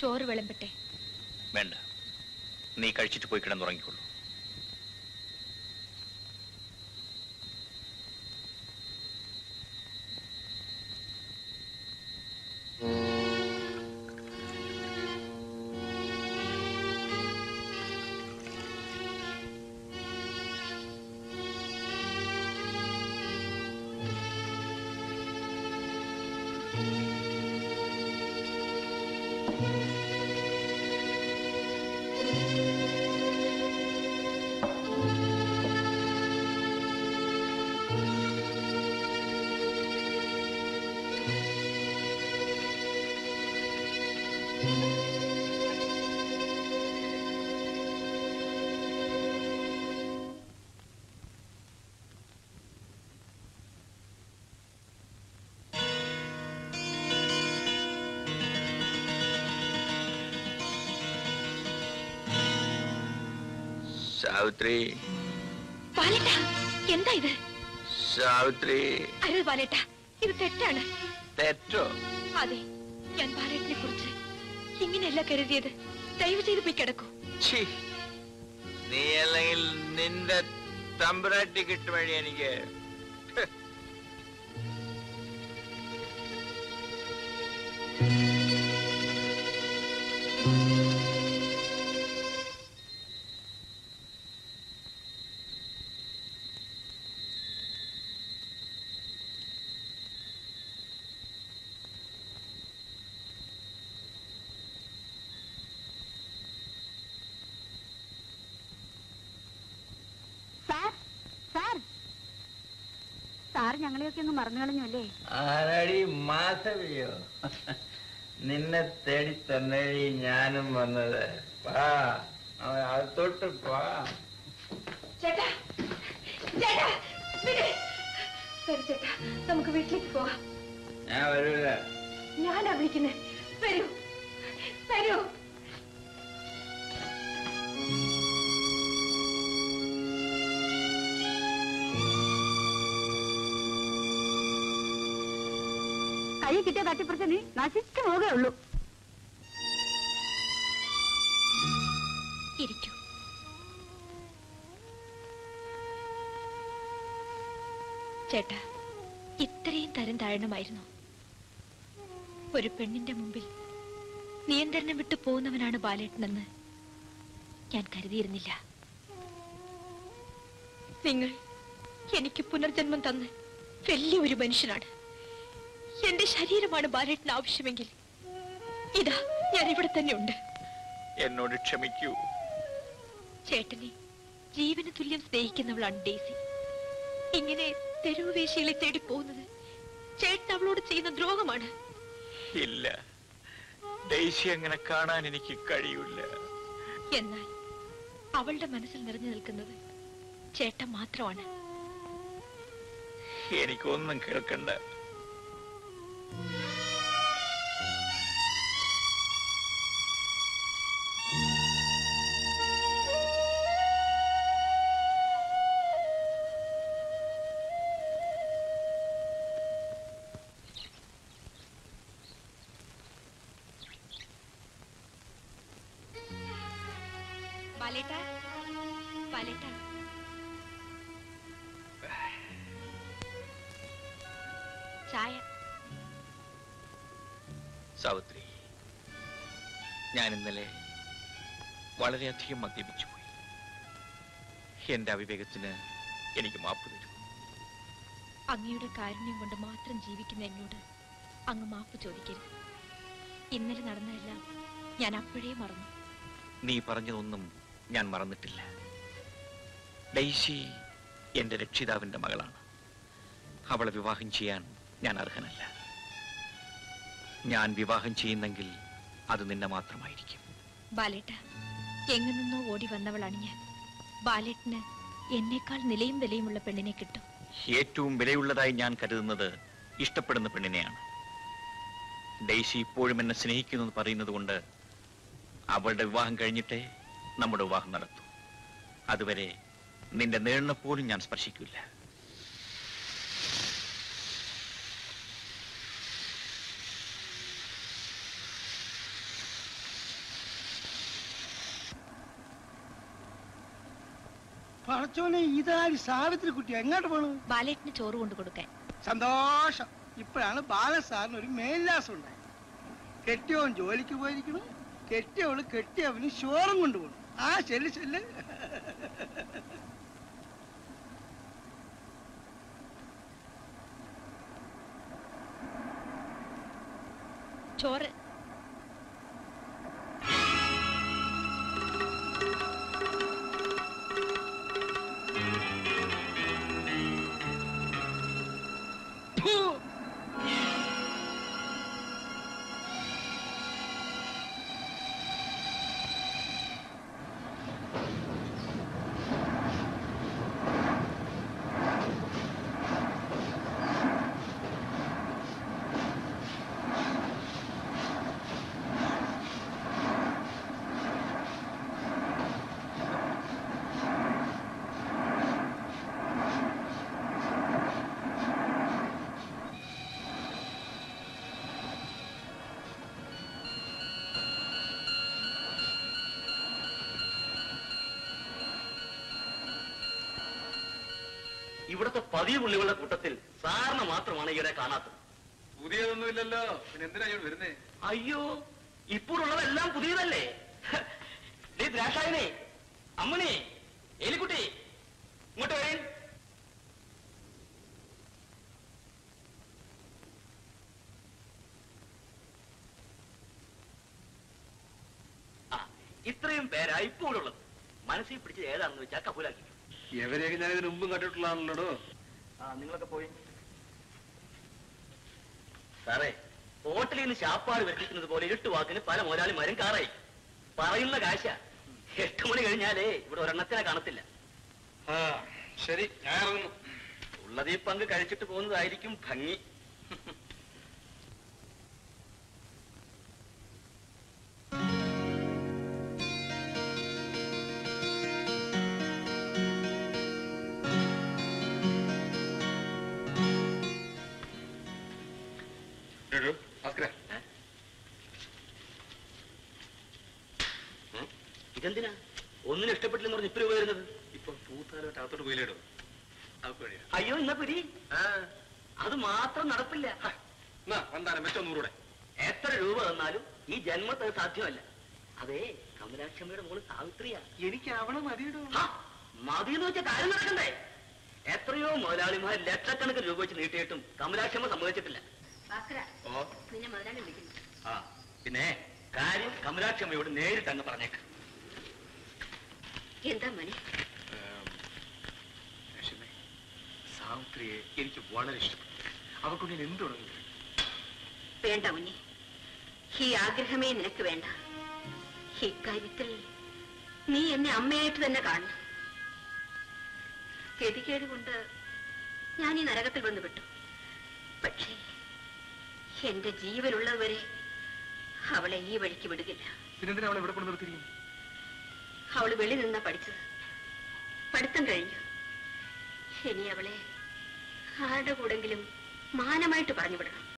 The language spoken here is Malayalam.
ചോറ് വിളമ്പട്ടെ വേണ്ട നീ കഴിച്ചിട്ട് പോയി കിടന്നുറങ്ങിക്കൊള്ളൂ സാവിത്രി ബാലേട്ട എന്താ ഇത് സാവിത്രി അരുത് ബാലേട്ട ഇത് തെറ്റാണ് തെറ്റോ അതെ ഞാൻ ബാലേട്ടനെ കുറിച്ച് ഇങ്ങനെയല്ല കരുതിയത് ദയവ് ചെയ്ത് പോയി കിടക്കൂ ഛീ, നീ അല്ലെങ്കിൽ നിന്റെ തമ്പുരാട്ടി കിട്ടും വഴി എനിക്ക് ഹ്. സാർ സാർ സാർ ഞങ്ങളെയൊക്കെ ഒന്ന് മറന്നു കളഞ്ഞു അല്ലേ ആരാടി മാധവിയോ നിന്നെ തേടി തന്നേടി ഞാനും വന്നത് വാ അവൻ അകത്തോട്ട് വാ ചേട്ടാ ചേട്ടാ വിട്. വരൂ ചേട്ടാ നമുക്ക് വീട്ടിലേക്ക് പോവാം ഞാൻ വരൂല ഞാനാ വിളിക്കുന്നത് വരൂ വരൂ കൈ കിട്ടിയ തട്ടിപ്പറിച്ച് നീ നശിച്ചു പോകേ ഉള്ളൂ ഇരിക്കൂ ചേട്ടാ ഇത്രയും തരം താഴണമായിരുന്നു ഒരു പെണ്ണിന്റെ മുമ്പിൽ നിയന്ത്രണം വിട്ടു പോകുന്നവനാണ് ബാലേട്ടനെന്ന് ഞാൻ കരുതിയിരുന്നില്ല നിങ്ങൾ എനിക്ക് പുനർജന്മം തന്ന് വലിയൊരു മനുഷ്യനാണ് എന്റെ ശരീരമാണ് ബാലേട്ടന് ആവശ്യമെങ്കിൽ ഇതാ ഞാൻ ഇവിടെ തന്നെ ഉണ്ട് എന്നോട് ക്ഷമിക്കൂ ചേട്ടനെ ജീവന് തുല്യം സ്നേഹിക്കുന്നവളാണ് ഡേസി ഇങ്ങനെ തെരുവ് വേശികളെ തേടി പോകുന്നത് ചേട്ടൻ അവളോട് ചെയ്യുന്ന ദ്രോഹമാണ് ഇല്ല ഡെയ്സി അങ്ങനെ കാണാൻ എനിക്ക് കഴിയില്ല എന്നാൽ അവളുടെ മനസ്സിൽ നിറഞ്ഞു നിൽക്കുന്നത് ചേട്ടൻ മാത്രമാണ് എനിക്കൊന്നും കേൾക്കണ്ട ബാലേട്ട ബാലേട്ട ചായ സാവിത്രി ഞാൻ ഇന്നലെ വളരെയധികം മദ്യപിച്ചു പോയി എന്റെ അവിവേകത്തിന് എനിക്ക് മാപ്പ് തരൂ അങ്ങയുടെ കാരുണ്യം കൊണ്ട് മാത്രം ജീവിക്കുന്ന എന്നോട് അങ്ങ് മാപ്പ് ചോദിക്കരുത് ഇന്നലെ നടന്നതെല്ലാം ഞാൻ അപ്പോഴേ മറന്നു നീ പറഞ്ഞതൊന്നും ഞാൻ മറന്നിട്ടില്ല ഡെയ്സി എന്റെ രക്ഷിതാവിന്റെ മകളാണ് അവളെ വിവാഹം ചെയ്യാൻ ഞാൻ അർഹനല്ല ഞാൻ വിവാഹം ചെയ്യുന്നെങ്കിൽ അത് നിന്നെ മാത്രമായിരിക്കും ബാലേട്ട എങ്ങു നിന്നോ ഓടി വന്നവളാണ് ഞാൻ ബാലേട്ടന് എന്നേക്കാൾ നിലയും വിലയുമുള്ള പെണ്ണിനെ കിട്ടും ഏറ്റവും വിലയുള്ളതായി ഞാൻ കരുതുന്നത് ഇഷ്ടപ്പെടുന്ന പെണ്ണിനെയാണ് ഡെയ്സി ഇപ്പോഴും എന്നെ സ്നേഹിക്കുന്നു എന്ന് പറയുന്നത് കൊണ്ട് അവളുടെ വിവാഹം കഴിഞ്ഞിട്ടേ നമ്മുടെ വിവാഹം നടത്തൂ അതുവരെ നിന്റെ നേളിനെ പോലും ഞാൻ സ്പർശിക്കില്ല പടച്ചോനെ ഇതാരി സാവിത്രി കുട്ടി എങ്ങോട്ട് പോണു ബാലേട്ടിന് ചോറ് കൊണ്ടു കൊടുക്കാൻ സന്തോഷം ഇപ്പോഴാണ് ബാലസാറിന് ഒരു മേൽലാസം ഉണ്ടായത് കെട്ടിയവൻ ജോലിക്ക് പോയിരിക്കണം കെട്ടിയവള് കെട്ടിയവന് ചോറും കൊണ്ടുപോകണം ആ ചെല്ല് ചെല്ല് ചോറ് ഫു! ഇവിടുത്തെ പതിവ് പുള്ളികളുടെ കൂട്ടത്തിൽ സാറിന് മാത്രമാണ് ഈയിടെ കാണാത്തത് പുതിയതൊന്നുമില്ലല്ലോ പിന്നെ എന്തിനാ ഇങ്ങോട്ട് വരുന്നേ അയ്യോ ഇപ്പോഴുള്ളതെല്ലാം പുതിയതല്ലേ ഡേ ദ്രാക്ഷായനെ അമ്മണി എലിക്കുട്ടി ഇങ്ങോട്ട് വരേൻ ആ ഇത്രയും പേരാ ഇപ്പോഴുള്ളത് മനസ്സിൽ പിടിച്ചത് ഏതാണെന്ന് വെച്ചാൽ കപൂലാക്കി എവരെയൊക്കെ ഞാൻ ഇതിന് മുമ്പും കണ്ടിട്ടുള്ളതാണല്ലോ ആ നിങ്ങളൊക്കെ പോയി സാറേ ഹോട്ടലിൽ നിന്ന് ശാപ്പാട് വരുത്തിക്കുന്നത് പോലെ എട്ട് വാക്കിന് പല മുതലാളിമാരും കാറായി പറയുന്ന കാശ എട്ട് മണി കഴിഞ്ഞാലേ ഇവിടെ ഒരെണ്ണത്തിനെ കാണത്തില്ല ആ ശരി ഞാൻ ഇറങ്ങുന്നു ഉള്ളത് ഈ പങ്ക് കഴിച്ചിട്ട് പോകുന്നതായിരിക്കും ഭംഗി ഭാസ്കര ഇതെന്തിനാ ഒന്നിനും ഇഷ്ടപ്പെട്ടില്ലെന്ന് പറഞ്ഞ് ഇപ്പൊ വരുന്നത് ഇപ്പൊ പൂത്താലോട്ട് അകത്തോട്ട് പോയില്ലേടോ അവർക്ക് വഴിയാ അയ്യോ എന്നാ പിരി ആ അത് മാത്രം നടപ്പില്ല എന്നാ വന്താനം വെച്ചോ നൂറൂടെ എത്ര രൂപ തന്നാലും ഈ ജന്മത്ത് അത് സാധ്യമല്ല അതേ കമലാക്ഷമ്മയുടെ മോള് സാവിത്രിയാ എനിക്ക് അവളെ മതിയിടോ ഹാ, മതിയെന്ന് വെച്ച കാര്യം നടക്കണ്ടേ എത്രയോ മുതലാളിമാർ ലക്ഷക്കണക്കിന് രൂപ വെച്ച് നീട്ടിയിട്ടും കമലാക്ഷമ്മ സമ്മതിച്ചിട്ടില്ല ഭാസ്കര ഓ നിന്നെ മുതലാളി വിളിക്കുന്നു ആ പിന്നെ കാര്യം കമലാക്ഷമ്മയോട് നേരിട്ട് അങ്ങ് പറഞ്ഞേക്ക് എന്താ മണി ലക്ഷ്മി സാവിത്രിയെ എനിക്ക് വളരെ ഇഷ്ടപ്പെട്ടു അവക്കൊണ്ട് ഞാൻ എന്ത് തുടങ്ങി വേണ്ട ഉണ്ണി ഈ ആഗ്രഹമേ നിനക്ക് വേണ്ട ഇക്കാര്യത്തിൽ നീ എന്നെ അമ്മയായിട്ട് തന്നെ കാണണം ഗതികേട് കൊണ്ട് ഞാൻ ഈ നരകത്തിൽ വന്ന് വിട്ടു പക്ഷേ എന്റെ ജീവനുള്ളവരെ അവളെ ഈ വഴിക്ക് വിടുകില്ല പിന്നെന്തിനാ അവളെ ഇവിടെ കൊണ്ട് നിർത്തിയിരിക്കും അവള് വെളി നിന്നാ പഠിച്ചത് പഠിത്തം കഴിഞ്ഞു ഇനി അവളെ ആരുടെ കൂടെങ്കിലും മാനമായിട്ട് പറഞ്ഞു വിടണം